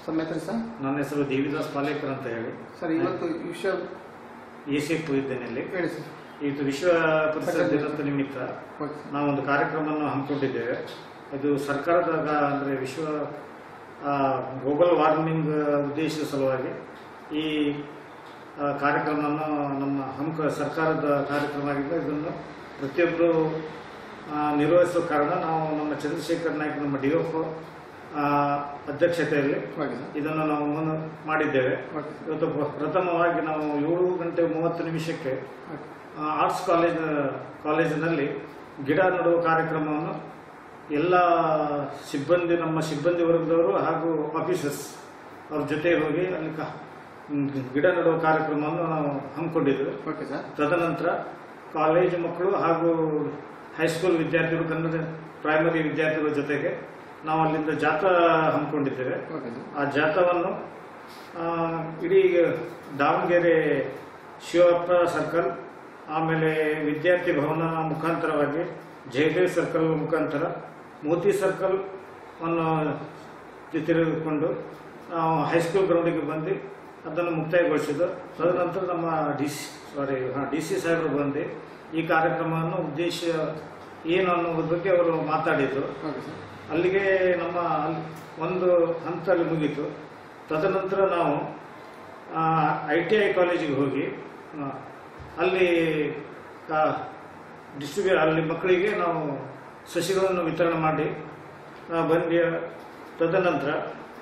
ತಮ್ಮ ಹೆಸರು ಸರ್ ನನ್ನ ಹೆಸರು ದೇವಿದಾಸ್ ಪಾಲೇಕರ್ ಅಂತ ಹೇಳಿ ಸರ್ ಇವತ್ತು ವಿಷಯ ಎ ಸಿ ಎಫ್ ಇದ್ದೇನೆ ಇಲ್ಲಿ ಹೇಳಿ ಸರ್ ಇದು ವಿಶ್ವ ಪರಿಸರ ದಿನದ ನಿಮಿತ್ತ ಓಕೆ ಸರ್ ನಾವು ಒಂದು ಕಾರ್ಯಕ್ರಮವನ್ನು ಹಮ್ಮಿಕೊಂಡಿದ್ದೇವೆ ಇದು ಸರ್ಕಾರದ ಗ- ಅಂದ್ರೆ ವಿಶ್ವ ಗ್ಲೋಬಲ್ ವಾರ್ಮಿಂಗ್ ಉದ್ದೇಶದ ಸಲುವಾಗಿ ಈ ಆ, ಕಾರ್ಯಕ್ರಮವನ್ನು ನಮ್ಮ ಹಮ್ಕ ಸರ್ಕಾರದ ಕಾರ್ಯಕ್ರಮ ಆಗಿದ್ದು ಇದನ್ನು ಪ್ರತಿಯೊಬ್ಬರು ನಿರ್ವಹಿಸುವ ಕಾರಣ ನಾವು ನಮ್ಮ ಚಂದ್ರಶೇಖರ್ ನಾಯ್ಕ ನಮ್ಮ ಡಿ ಎಫ್ ಅಧ್ಯಕ್ಷತೆಯಲ್ಲಿ ಓಕೆ ಸರ್ ಇದನ್ನು ನಾವು ಮುನ್ನ ಮಾಡಿದ್ದೇವೆ ಓಕೆ ಸರ್ ಇವತ್ತು ಪ್ರ- ಪ್ರಥಮವಾಗಿ ನಾವು ಏಳು ಗಂಟೆ ಮೂವತ್ತು ನಿಮಿಷಕ್ಕೆ ಓಕೆ ಆ, ಆರ್ಟ್ಸ್ ಕಾಲೇಜ್ ಕಾಲೇಜಿನಲ್ಲಿ ಗಿಡ ನೆಡುವ ಕಾರ್ಯಕ್ರಮವನ್ನು ಎಲ್ಲ ಸಿಬ್ಬಂದಿ ನಮ್ಮ ಸಿಬ್ಬಂದಿ ವರ್ಗದವರು ಹಾಗೂ ಆಫೀಸರ್ಸ್ ಅವ್ರ ಜೊತೆ ಹೋಗಿ ಅಲ್ಲಿ ಕ- ಮ್, ಗಿಡ ನೆಡುವ ಕಾರ್ಯಕ್ರಮವನ್ನು ನಾವು ಹಮ್ಮಿಕೊಂಡಿದ್ದೇವೆ ಓಕೆ ಸರ್ ತದನಂತರ ಕಾಲೇಜು ಮಕ್ಕಳು ಹಾಗೂ ಹೈಸ್ಕೂಲ್ ವಿದ್ಯಾರ್ಥಿಗಳು ಕನ್ನಡ ಪ್ರೈಮರಿ ವಿದ್ಯಾರ್ಥಿಗಳ ಜೊತೆಗೆ ನಾವು ಅಲ್ಲಿಂದ ಜಾಥಾ ಹಮ್ಮಿಕೊಂಡಿದ್ದೇವೆ ಓಕೆ ಸರ್ ಆ ಜಾಥಾವನ್ನು ಆ, ಇಡೀ ದಾವಣಗೆರೆ ಶಿವಪ್ಪ ಸರ್ಕಲ್ ಆಮೇಲೆ ವಿದ್ಯಾರ್ಥಿ ಭವನ ಮುಖಾಂತರವಾಗಿ ಜಯದೇವ್ ಸರ್ಕಲ್ ಮುಖಾಂತರ ಮೋತಿ ಸರ್ಕಲ್ ಅನ್ನು ತಿರುಗಿಕೊಂಡು ನಾವು ಹೈಸ್ಕೂಲ್ ಗ್ರೌಂಡಿಗೆ ಬಂದು ಅದನ್ನು ಮುಕ್ತಾಯಗೊಳಿಸಿದ್ದು ತದನಂತರ ನಮ್ಮ D C sorry D C ಸಾಹೇಬರು ಬಂದು ಈ ಕಾರ್ಯಕ್ರಮವನ್ನು ಉದ್ದೇಶ ಏನು ಅನ್ನೋದ್ರ ಬಗ್ಗೆ ಅವರು ಮಾತಾಡಿದರು ಓಕೆ ಸರ್ ಅಲ್ಲಿಗೆ ನಮ್ಮ ಅಲ್ಲಿ ಒಂದು ಹಂತಲ್ಲಿ ಮುಗೀತು ತದನಂತರ ನಾವು ಐ ಟಿ ಐ ಕಾಲೇಜಿಗೆ ಹೋಗಿ ಆ, ಅಲ್ಲಿ ಡಿಸ್ಟ್ರಿಬ್ಯೂ ಅಲ್ಲಿ ಮಕ್ಕಳಿಗೆ ನಾವು ಸಸಿಗಳನ್ನು ವಿತರಣೆ ಮಾಡಿ ಆ, ಬಂದು ತದನಂತರ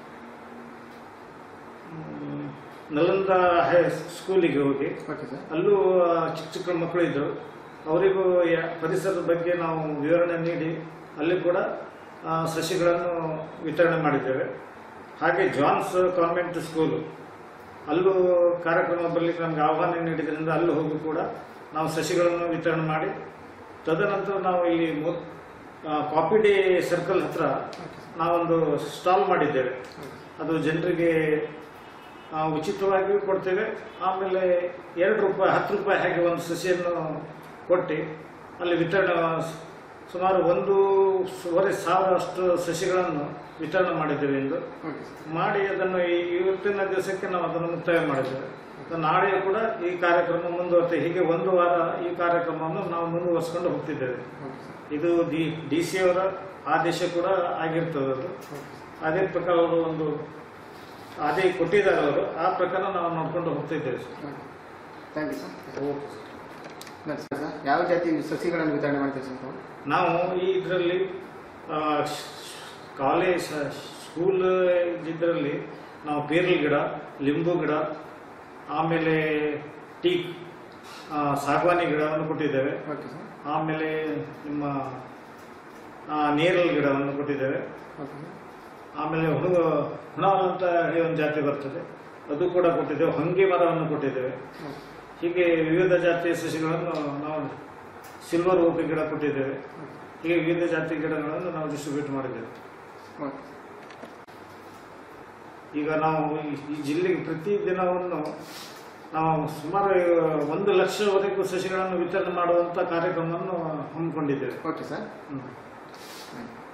ಮ್, ನಲಂದ ಹೈ ಸ್ಕೂಲಿಗೆ ಹೋಗಿ ಓಕೆ ಸರ್ ಅಲ್ಲೂ ಆ, ಚಿಕ್ಕ ಚಿಕ್ಕ ಮಕ್ಕಳು ಇದ್ದರು ಅವರಿಗೂ ಯ- ಪರಿಸರದ ಬಗ್ಗೆ ನಾವು ವಿವರಣೆ ನೀಡಿ ಅಲ್ಲಿ ಕೂಡ ಆ, ಸಸಿಗಳನ್ನು ವಿತರಣೆ ಮಾಡಿದ್ದೇವೆ ಹಾಗೆ ಜಾನ್ಸ್ ಕಾನ್ವೆಂಟ್ ಸ್ಕೂಲು ಅಲ್ಲೂ ಕಾರ್ಯಕ್ರಮ ಬರಲಿಕ್ಕೆ ನಮಗೆ ಆಹ್ವಾನ ನೀಡಿದ್ರಿಂದ ಅಲ್ಲೂ ಹೋಗಿ ಕೂಡ ನಾವು ಸಸಿಗಳನ್ನು ವಿತರಣೆ ಮಾಡಿ ತದನಂತರ ನಾವು ಇಲ್ಲಿ ಮು- ಆ, ಕಾಪಿ ಡೇ ಸರ್ಕಲ್ ಹತ್ರ ನಾವೊಂದು ಸ್ಟಾಲ್ ಮಾಡಿದ್ದೇವೆ ಅದು ಜನರಿಗೆ ಆ, ಉಚಿತವಾಗಿಯೂ ಕೊಡ್ತೇವೆ ಆಮೇಲೆ ಎರಡು ರೂಪಾಯಿ ಹತ್ತು ರೂಪಾಯಿ ಹಾಗೆ ಒಂದು ಸಸಿಯನ್ನು ಕೊಟ್ಟು ಅಲ್ಲಿ ವಿತರಣೆ ಸುಮಾರು ಒಂದೂವರೆ ಸಾವಿರಷ್ಟು ಸಸಿಗಳನ್ನು ವಿತರಣೆ ಮಾಡಿದ್ದೇವೆ ಎಂದು ಓಕೆ ಸರ್ ಮಾಡಿ ಅದನ್ನು ಈ ಇವತ್ತಿನ ದಿವಸಕ್ಕೆ ನಾವು ಅದನ್ನು ಮುಕ್ತಾಯ ಮಾಡಿದ್ದೇವೆ ನಾಳೆ ಕೂಡ ಈ ಕಾರ್ಯಕ್ರಮ ಮುಂದುವರೆತೆ ಹೀಗೆ ಒಂದು ವಾರ ಈ ಕಾರ್ಯಕ್ರಮವನ್ನು ನಾವು ಮುಂದುವರಿಸಿಕೊಂಡು ಹೋಗ್ತಿದ್ದೇವೆ ಓಕೆ ಸರ್ ಇದು ಡಿ ಡಿ ಸಿ ಅವರ ಆದೇಶ ಕೂಡ ಆಗಿರ್ತದೆ ಅದು ಅದೇ ಪ್ರಕಾರ ಅವರು ಒಂದು ಅದೇ ಕೊಟ್ಟಿದ್ದಾರೆ ಅವರು ಆ ಪ್ರಕಾರ ನಾವು ನೋಡ್ಕೊಂಡು ಹೋಗ್ತಿದ್ದೇವೆ sir okay thank you sir okay sir ಯಾವ ಜಾತಿ ಸಸಿಗಳನ್ನು ವಿತರಣೆ ಮಾಡ್ತೀವಿ ಸರ್ ತಾವು ನಾವು ಈ ಇದರಲ್ಲಿ ಕಾಲೇಜ್ ಸ್ಕೂಲ್ ಇದರಲ್ಲಿ ನಾವು ಪೇರಲ್ ಗಿಡ ಲಿಂಬು ಗಿಡ ಆಮೇಲೆ ಟೀ ಆ, ಸಾಗವಾನಿ ಗಿಡವನ್ನು ಕೊಟ್ಟಿದ್ದೇವೆ ಓಕೆ ಸರ್ ಆಮೇಲೆ ನಿಮ್ಮ ಆ, ನೇರಲ್ ಗಿಡವನ್ನು ಕೊಟ್ಟಿದ್ದೇವೆ ಓಕೆ ಸರ್ ಆಮೇಲೆ ಹುಡುಗ ಹುಣ ಅಂತ ಹೇಳಿ ಒಂದು ಜಾತಿ ಬರ್ತದೆ ಅದು ಕೂಡ ಕೊಟ್ಟಿದ್ದೇವೆ ಹೊಂಗೆ ಮರವನ್ನು ಕೊಟ್ಟಿದ್ದೇವೆ ಓಕೆ ಹೀಗೆ ವಿವಿಧ ಜಾತಿಯ ಸಸಿಗಳನ್ನು ನಾವು ಸಿಲ್ವರ್ ಓಕೆ ಗಿಡ ಕೊಟ್ಟಿದ್ದೇವೆ ಹೀಗೆ ವಿವಿಧ ಜಾತಿ ಗಿಡಗಳನ್ನು ನಾವು ಡಿಸ್ಟ್ರಿಬ್ಯೂಟ್ ಮಾಡಿದ್ದೇವೆ ಓಕೆ ಈಗ ನಾವು ಈ- ಈ ಜಿಲ್ಲೆಗೆ ಪ್ರತಿ ದಿನವನ್ನು ನಾವು ಸುಮಾರು ಒಂದು ಲಕ್ಷವರೆಗೂ ಸಸಿಗಳನ್ನು ವಿತರಣೆ ಮಾಡುವಂತ ಕಾರ್ಯಕ್ರಮವನ್ನು ಹಮ್ಮಿಕೊಂಡಿದ್ದೇವೆ ಓಕೆ ಸರ್ ಹ್ಮ್. ಆಯ್ತು